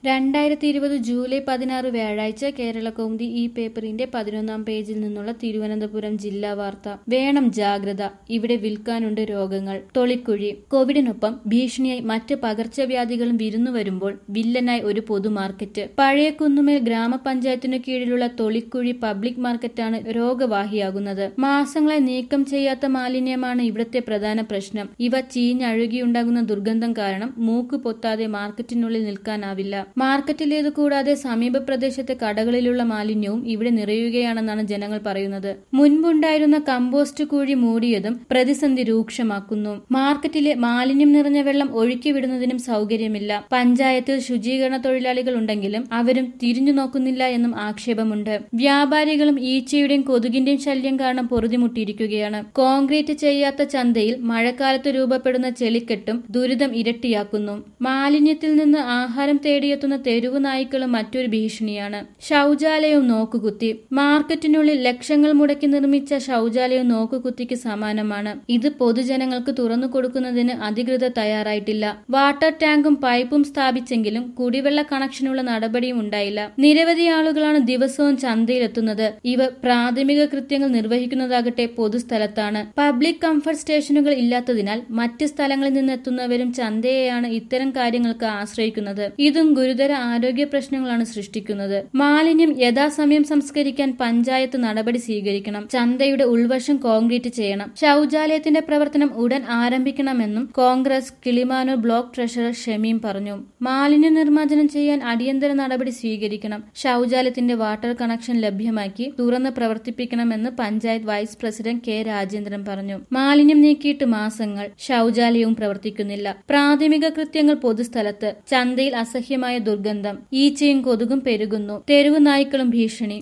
രണ്ടായിരത്തി ഇരുപത് ജൂലൈ പതിനാറ് വ്യാഴാഴ്ച കേരള കൗമുദി ഈ പേപ്പറിന്റെ പതിനൊന്നാം പേജിൽ നിന്നുള്ള തിരുവനന്തപുരം ജില്ലാ വാർത്ത വേണം ജാഗ്രത ഇവിടെ വിൽക്കാനുണ്ട് രോഗങ്ങൾ തൊളിക്കുഴി കോവിഡിനൊപ്പം ഭീഷണിയായി മറ്റ് പകർച്ചവ്യാധികളും വിരുന്നു വരുമ്പോൾ വില്ലനായി ഒരു പൊതുമാർക്കറ്റ് പഴയ കുന്നുമേൽ ഗ്രാമപഞ്ചായത്തിനു കീഴിലുള്ള തൊളിക്കുഴി പബ്ലിക് മാർക്കറ്റാണ് രോഗവാഹിയാകുന്നത് മാസങ്ങളായി നീക്കം ചെയ്യാത്ത മാലിന്യമാണ് ഇവിടുത്തെ പ്രധാന പ്രശ്നം ഇവ ചീഞ്ഞഴുകിയുണ്ടാകുന്ന ദുർഗന്ധം കാരണം മൂക്ക് പൊത്താതെ മാർക്കറ്റിനുള്ളിൽ നിൽക്കാനാവില്ല മാർക്കറ്റിലേത് കൂടാതെ സമീപ പ്രദേശത്തെ കടകളിലുള്ള മാലിന്യവും ഇവിടെ നിറയുകയാണെന്നാണ് ജനങ്ങൾ പറയുന്നത് മുൻപുണ്ടായിരുന്ന കമ്പോസ്റ്റ് കുഴി മൂടിയതും പ്രതിസന്ധി രൂക്ഷമാക്കുന്നു മാർക്കറ്റിലെ മാലിന്യം നിറഞ്ഞ വെള്ളം ഒഴുക്കിവിടുന്നതിനും സൗകര്യമില്ല പഞ്ചായത്തിൽ ശുചീകരണ തൊഴിലാളികൾ ഉണ്ടെങ്കിലും അവരും തിരിഞ്ഞു നോക്കുന്നില്ല എന്നും ആക്ഷേപമുണ്ട് വ്യാപാരികളും ഈച്ചയുടെയും കൊതുകിന്റെയും ശല്യം കാരണം പൊറുതിമുട്ടിയിരിക്കുകയാണ് കോൺക്രീറ്റ് ചെയ്യാത്ത ചന്തയിൽ മഴക്കാലത്ത് രൂപപ്പെടുന്ന ചെളിക്കെട്ടും ദുരിതം ഇരട്ടിയാക്കുന്നു മാലിന്യത്തിൽ നിന്ന് ആഹാരം തേടിയെത്തുന്ന തെരുവു നായ്ക്കളും മറ്റൊരു ഭീഷണിയാണ് ശൗചാലയവും നോക്കുകുത്തി മാർക്കറ്റിനുള്ളിൽ ലക്ഷങ്ങൾ മുടക്കി നിർമ്മിച്ച ശൗചാലയവും നോക്കുകുത്തിക്ക് സമാനമാണ് ഇത് പൊതുജനങ്ങൾക്ക് തുറന്നു കൊടുക്കുന്നതിന് അധികൃതർ തയ്യാറായിട്ടില്ല വാട്ടർ ടാങ്കും പൈപ്പും സ്ഥാപിച്ചെങ്കിലും കുടിവെള്ള കണക്ഷനുള്ള നടപടിയും ഉണ്ടായില്ല നിരവധി ആളുകളാണ് ദിവസവും ചന്തയിലെത്തുന്നത് ഇവർ പ്രാഥമിക കൃത്യങ്ങൾ നിർവഹിക്കുന്നതാകട്ടെ പൊതുസ്ഥലത്താണ് പബ്ലിക് കംഫർട്ട് സ്റ്റേഷനുകൾ ഇല്ലാത്തതിനാൽ മറ്റ് സ്ഥലങ്ങളിൽ നിന്നെത്തുന്നവരും ചന്തയെയാണ് ഇത്തരം കാര്യങ്ങൾക്ക് ആശ്രയിക്കുന്നത് ഇതും ഗുരുതര ആരോഗ്യ പ്രശ്നങ്ങളാണ് സൃഷ്ടിക്കുന്നത് മാലിന്യം യഥാസമയം സംസ്കരിക്കാൻ പഞ്ചായത്ത് നടപടി സ്വീകരിക്കണം ചന്തയുടെ ഉൾവശം കോൺക്രീറ്റ് ചെയ്യണം ശൗചാലയത്തിന്റെ പ്രവർത്തനം ഉടൻ ആരംഭിക്കണമെന്നും കോൺഗ്രസ് കിളിമാനൂർ ബ്ലോക്ക് ട്രഷറർ ഷമീം പറഞ്ഞു മാലിന്യ നിർമ്മാർജ്ജനം ചെയ്യാൻ അടിയന്തര നടപടി സ്വീകരിക്കണം ശൗചാലയത്തിന്റെ വാട്ടർ കണക്ഷൻ ലഭ്യമാക്കി തുറന്ന് പ്രവർത്തിപ്പിക്കണമെന്ന് panchayat vice president K Rajendran പറഞ്ഞു മാലിന്യം നീക്കിയിട്ട് മാസങ്ങൾ ശൗചാലയവും പ്രവർത്തിക്കുന്നില്ല പ്രാഥമിക കൃത്യങ്ങൾ പൊതുസ്ഥലത്ത് ചന്തയിൽ അസഹ്യമായ ദുർഗന്ധം ഈച്ചയും കൊതുകും പെരുകുന്നു തെരുവു നായ്ക്കളും ഭീഷണി